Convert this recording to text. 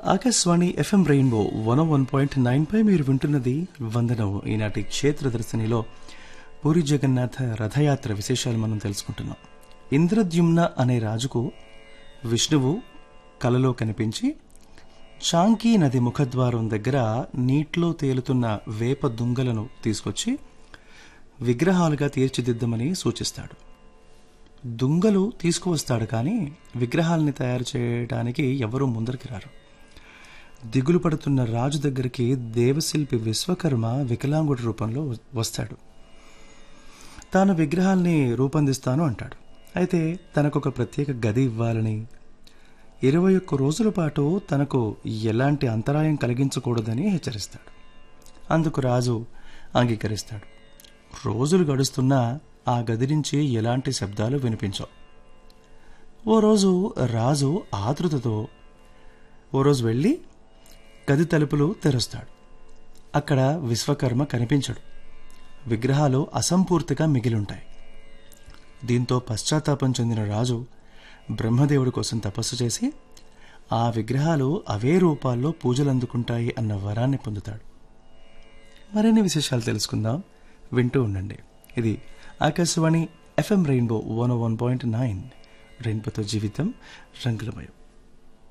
Akashvani FM rainbow one one point nine పై మీరు వింటున్నది వందనం ఈనాటి క్షేత్ర దర్శనిలో పూరి జగన్నాథ రథయాత్ర విశేషాలు మనం తెలుసుకుంటున్నాం ఇంద్రద్యుమ్న అనే రాజుకు విష్ణువు కలలో కనిపించి చాంకీ నది ముఖద్వారం దగ్గర నీటిలో తేలుతున్న వేప దుంగలను తీసుకొచ్చి విగ్రహాలుగా తీర్చిదిద్దమని సూచిస్తాడు దుంగలు తీసుకువస్తాడు కానీ విగ్రహాలని తయారు చేయడానికి ఎవరూ ముందరికి రారు దిగులు పడుతున్న రాజు దగ్గరికి దేవశిల్పి విశ్వకర్మ వికలాంగుడి రూపంలో వస్తాడు తాను విగ్రహాల్ని రూపొందిస్తాను అంటాడు అయితే తనకు ఒక ప్రత్యేక గది ఇవ్వాలని ఇరవై ఒక్క రోజుల పాటు తనకు ఎలాంటి అంతరాయం కలిగించకూడదని హెచ్చరిస్తాడు అందుకు రాజు అంగీకరిస్తాడు రోజులు గడుస్తున్నా ఆ గది నుంచి ఎలాంటి శబ్దాలు వినిపించవు ఓ రోజు రాజు ఆతృతతో ఓ రోజు వెళ్ళి గది తలుపులు తెరుస్తాడు అక్కడ విశ్వకర్మ కనిపించడు విగ్రహాలు అసంపూర్తిగా మిగిలుంటాయి దీంతో పశ్చాత్తాపం చెందిన రాజు బ్రహ్మదేవుడి కోసం తపస్సు చేసి ఆ విగ్రహాలు అవే రూపాల్లో పూజలు అందుకుంటాయి అన్న వరాన్ని పొందుతాడు మరిన్ని విశేషాలు తెలుసుకుందాం వింటూ ఉండండి ఇది Akashvani FM rainbow one one point nine రెయిన్బోతో జీవితం రంగులమయం